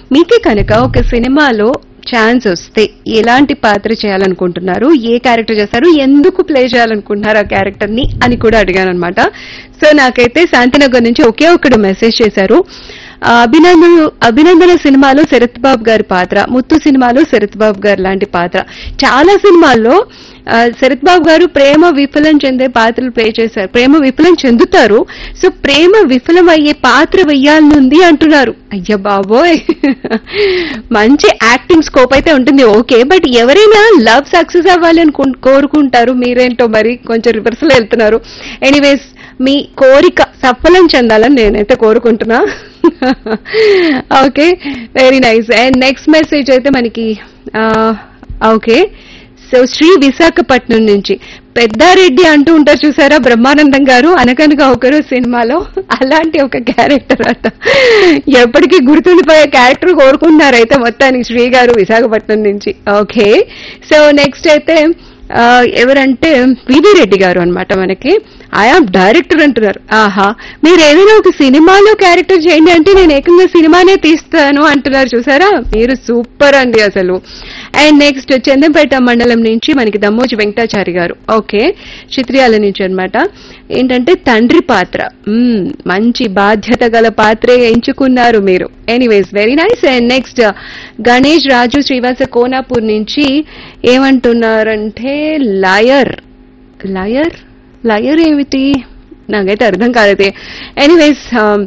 మీకే కనుక ఒక సినిమాలో ఛాన్స్ వస్తే ఎలాంటి పాత్ర చేయాలనుకుంటున్నారు ఏ క్యారెక్టర్ చేస్తారు ఎందుకు ప్లే చేయాలనుకుంటున్నారు ఆ క్యారెక్టర్ ని అని కూడా అడిగాను అనమాట సో నాకైతే శాంతినగర్ నుంచి ఒకే ఒకడు మెసేజ్ చేశారు ఆ, అభినందన అభినందన సినిమాలో శరత్ బాబు గారి పాత్ర ముత్తు సినిమాలో శరత్ బాబు గారు లాంటి పాత్ర చాలా సినిమాల్లో ఆ, శరత్ బాబు గారు ప్రేమ విఫలం చెందే పాత్రలు ప్లే చేశారు ప్రేమ విఫలం చెందుతారు సో ప్రేమ విఫలం అయ్యే పాత్ర వెయ్యాలనుంది అంటున్నారు అయ్య బాబోయ్ మంచి యాక్టింగ్ స్కోప్ అయితే ఉంటుంది ఓకే బట్ ఎవరైనా లవ్ సక్సెస్ అవ్వాలి అని కొన్- కోరుకుంటారు మీరేంటో మరి కొంచెం రివర్స్ లో వెళ్తున్నారు ఎనీవేస్ మీ కోరిక సఫలం చెందాలని నేనైతే కోరుకుంటున్నా okay very nice and next message అయితే మనకి ఓకే సో శ్రీ విశాఖపట్నం నుంచి పెద్దారెడ్డి అంటూ ఉంటారు చూసారా బ్రహ్మానందం గారు అనకనగా ఒకరు సినిమాలో అలాంటి ఒక క్యారెక్టర్ అట ఎప్పటికీ గుర్తుండిపోయే క్యారెక్టర్ కోరుకుంటున్నారు అయితే మొత్తానికి శ్రీ గారు విశాఖపట్నం నుంచి ఓకే సో నెక్స్ట్ అయితే ఆ, ఎవరంటే వివి రెడ్డి గారు అన్నమాట మనకి ఐఆమ్ డైరెక్టర్ అంటున్నారు ఆహా మీరు ఏదైనా ఒక సినిమాలో క్యారెక్టర్ చేయండి అంటే నేను ఏకంగా సినిమానే తీస్తాను అంటున్నారు చూసారా మీరు సూపర్ అండి అసలు అండ్ నెక్స్ట్ చందంపేట మండలం నుంచి మనకి దమ్మోజి వెంకటాచారి గారు ఓకే చిత్రియాల నుంచి అన్నమాట ఏంటంటే తండ్రి పాత్ర మ్మ్, మంచి బాధ్యత గల పాత్రే ఎంచుకున్నారు మీరు anyways very nice and next Ganesh Raju Srivasa Konapur నుంచి ఏమంటున్నారంటే లయర్ లయర్ లయర్ ఏమిటి నాకైతే అర్థం కాలేదు anyways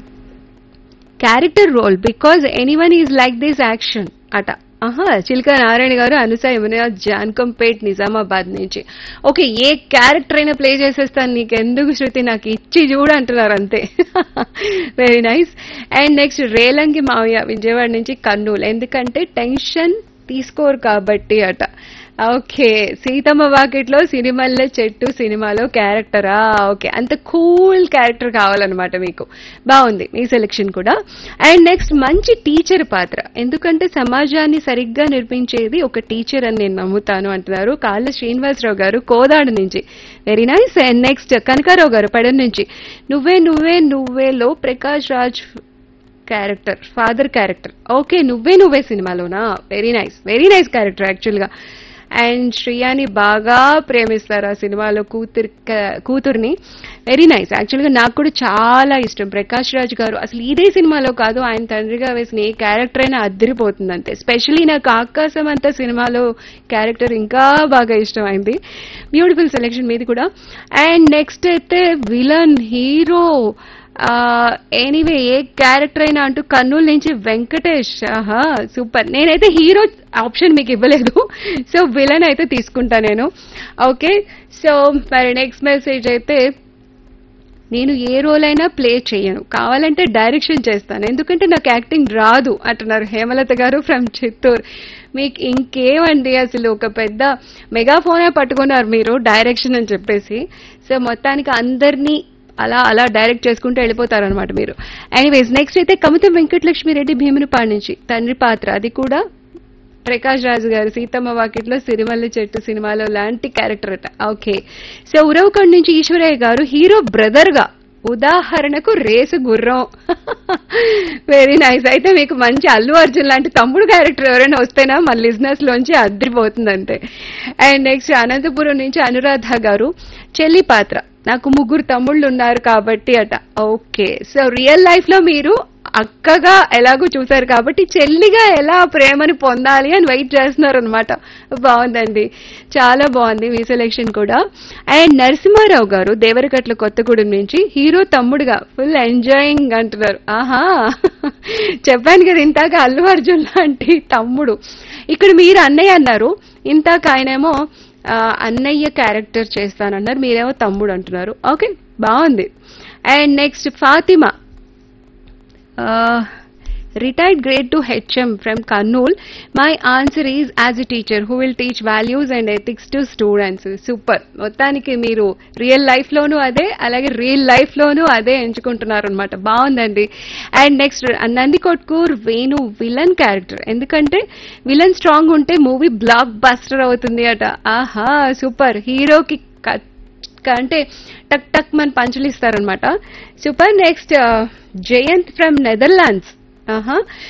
character role because any one is like this action అట ఆహా చిల్క నారాయణ గారు అనుస యమున జాన్కంపేట్ నిజామాబాద్ నుంచి ఓకే ఏ క్యారెక్టర్ అయినా ప్లే చేసేస్తాను నీకు ఎందుకు శృతి నాకు ఇచ్చి చూడు అంటున్నారు అంతే very nice and next Relangi మావయ్య విజయవాడ నుంచి కర్నూలు ఎందుకంటే టెన్షన్ తీసుకోరు కాబట్టి అట ఓకే సీతమ్మ వాకిట్లో సినిమాల్లో చెట్టు సినిమాలో క్యారెక్టరా ఓకే అంత కూల్ క్యారెక్టర్ కావాలన్నమాట మీకు బాగుంది మీ సెలెక్షన్ కూడా అండ్ నెక్స్ట్ మంచి టీచర్ పాత్ర ఎందుకంటే సమాజాన్ని సరిగ్గా నిర్మించేది ఒక టీచర్ అని నేను నమ్ముతాను అంటున్నారు కాళ్ళ శ్రీనివాసరావు గారు కోదాడ నుంచి very nice and next Kanakarao గారు పడన్ నుంచి నువ్వే నువ్వే నువ్వేలో Prakash Raj character father character okay Nuvve Nuvve సినిమాలోనా very nice very nice character యాక్చువల్గా అండ్ శ్రేయాని బాగా ప్రేమిస్తారు ఆ సినిమాలో కూతురు కూతుర్ని వెరీ నైస్ యాక్చువల్గా నాకు కూడా చాలా ఇష్టం ప్రకాష్ రాజ్ గారు అసలు ఇదే సినిమాలో కాదు ఆయన తండ్రిగా వేసిన ఏ క్యారెక్టర్ అయినా అద్దరిపోతుంది అంతే స్పెషలీ నాకు ఆకాశం అంతా సినిమాలో క్యారెక్టర్ ఇంకా బాగా ఇష్టం అయింది బ్యూటిఫుల్ సెలెక్షన్ మీది కూడా అండ్ నెక్స్ట్ అయితే విలన్ హీరో ఎనీవే ఏ క్యారెక్టర్ అయినా అంటూ కర్నూలు నుంచి వెంకటేష్ ఆహా సూపర్ నేనైతే హీరో ఆప్షన్ మీకు ఇవ్వలేదు సో విలన్ అయితే తీసుకుంటా నేను ఓకే సో మరి నెక్స్ట్ మెసేజ్ అయితే నేను ఏ రోల్ అయినా ప్లే చేయను కావాలంటే డైరెక్షన్ చేస్తాను ఎందుకంటే నాకు యాక్టింగ్ రాదు అంటున్నారు హేమలత గారు ఫ్రమ్ చిత్తూరు మీకు ఇంకేమండి అసలు ఒక పెద్ద మెగాఫోనే పట్టుకున్నారు మీరు డైరెక్షన్ అని చెప్పేసి సో మొత్తానికి అందరినీ అలా అలా డైరెక్ట్ చేసుకుంటూ వెళ్ళిపోతారనమాట మీరు ఎనీవేస్ నెక్స్ట్ అయితే కమితం వెంకటలక్ష్మి రెడ్డి భీమునిపాడు నుంచి తండ్రి పాత్ర అది కూడా ప్రకాష్ రాజు గారు సీతమ్మ వాకిట్లో సిరిమల్లి చెట్టు సినిమాలో లాంటి క్యారెక్టర్ అట ఓకే సో ఉరవకొండ నుంచి ఈశ్వరయ్య గారు హీరో బ్రదర్ గా ఉదాహరణకు రేసు గుర్రం వెరీ నైస్ అయితే మీకు మంచి అల్లు అర్జున్ లాంటి తమ్ముడు క్యారెక్టర్ ఎవరైనా వస్తేనా మన లిజినెస్ లోంచి అద్దరిపోతుంది అంతే అండ్ నెక్స్ట్ అనంతపురం నుంచి అనురాధ గారు చెల్లి పాత్ర నాకు ముగ్గురు తమ్ముళ్ళు ఉన్నారు కాబట్టి అట ఓకే సో రియల్ లైఫ్ లో మీరు అక్కగా ఎలాగో చూసారు కాబట్టి చెల్లిగా ఎలా ప్రేమని పొందాలి అని వెయిట్ చేస్తున్నారు అనమాట బాగుందండి చాలా బాగుంది మీ సెలెక్షన్ కూడా అండ్ నరసింహారావు గారు దేవరకట్ల కొత్తగూడెం నుంచి హీరో తమ్ముడుగా ఫుల్ ఎంజాయింగ్ అంటున్నారు ఆహా చెప్పాను కదా ఇంతాక అల్లు అర్జున్ లాంటి తమ్ముడు ఇక్కడ మీరు అన్నయ్య అన్నారు ఇంతాక ఆయనేమో ఆ, అన్నయ్య క్యారెక్టర్ చేస్తానన్నారు మీరేమో తమ్ముడు అంటున్నారు ఓకే బాగుంది and next Fatima retired grade two HM from Kurnool my answer is as a teacher who will teach values and ethics to students super మొత్తానికి మీరు రియల్ లైఫ్ లోనూ అదే అలాగే రియల్ లైఫ్ లోనూ అదే ఎంచుకుంటున్నారు అనమాట బాగుందండి and next Nandikotkur Venu villain character ఎందుకంటే విలన్ స్ట్రాంగ్ ఉంటే మూవీ బ్లాక్ బస్టర్ అవుతుంది అట ఆహా సూపర్ హీరోకి అంటే టక్ టక్ మన పంచులు ఇస్తారనమాట super next Jayanth from Netherlands ఆహా